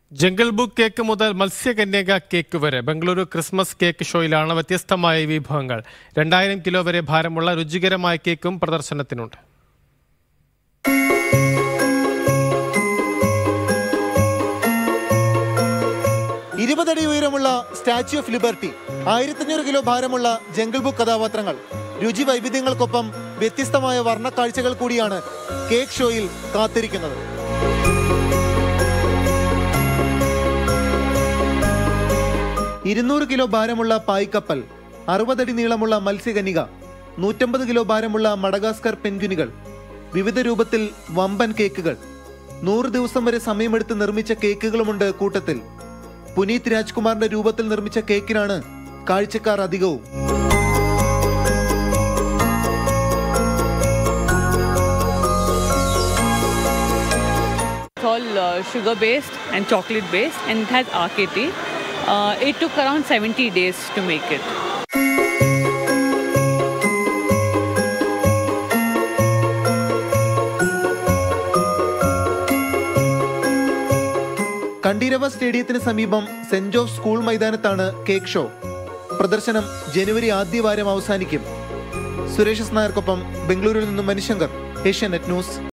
Jungle book cake മുതൽ മത്സ്യകന്യക cake വരെ Bengaluru Christmas cake ഷോയിലാണ് വ്യത്യസ്തമായ വിഭവങ്ങൾ രണ്ടായിരം കിലോ വരെ ഭാരമുള്ള രുചികരമായ കേക്കും പ്രദർശനത്തിനുണ്ട് ഇരുപതടി ഉയരമുള്ള സ്റ്റാച്യു ഓഫ് ലിബർട്ടി ആയിരത്തഞ്ഞൂറ് കിലോ ഭാരമുള്ള ജംഗിൾ ബുക്ക് കഥാപാത്രങ്ങൾ രുചി വൈവിധ്യങ്ങൾക്കൊപ്പം വ്യത്യസ്തമായ വർണ്ണ കാഴ്ചകൾ കൂടിയാണ് കേക്ക് ഷോയിൽ കാത്തിരിക്കുന്നത് ഇരുന്നൂറ് കിലോ ഭാരമുള്ള പായ്ക്കപ്പൽ അറുപതടി നീളമുള്ള മത്സ്യകന്യക നൂറ്റമ്പത് കിലോ ഭാരമുള്ള മഡഗാസ്കർ പെൻഗ്വിനുകൾ വിവിധ രൂപത്തിൽ വമ്പൻ കേക്കുകൾ നൂറ് ദിവസം വരെ സമയമെടുത്ത് നിർമ്മിച്ച കേക്കുകളുമുണ്ട് കൂട്ടത്തിൽ പുനീത് രാജ്കുമാറിന്റെ രൂപത്തിൽ നിർമ്മിച്ച കേക്കിനാണ് കാഴ്ചക്കാർ അധികവും It's all uh, sugar based and chocolate based, and it has RKT. Uh, it took around 70 days to make it. Kanteerava സ്റ്റേഡിയത്തിന് സമീപം സെന്റ് ജോർജ് സ്കൂൾ മൈതാനത്താണ് കേക്ക് ഷോ പ്രദർശനം ജനുവരി ആദ്യവാരം അവസാനിക്കും സുരേഷ് നായർക്കൊപ്പം ബംഗളൂരുവിൽ നിന്നും മനുശങ്കർ ഏഷ്യാനെറ്റ് ന്യൂസ്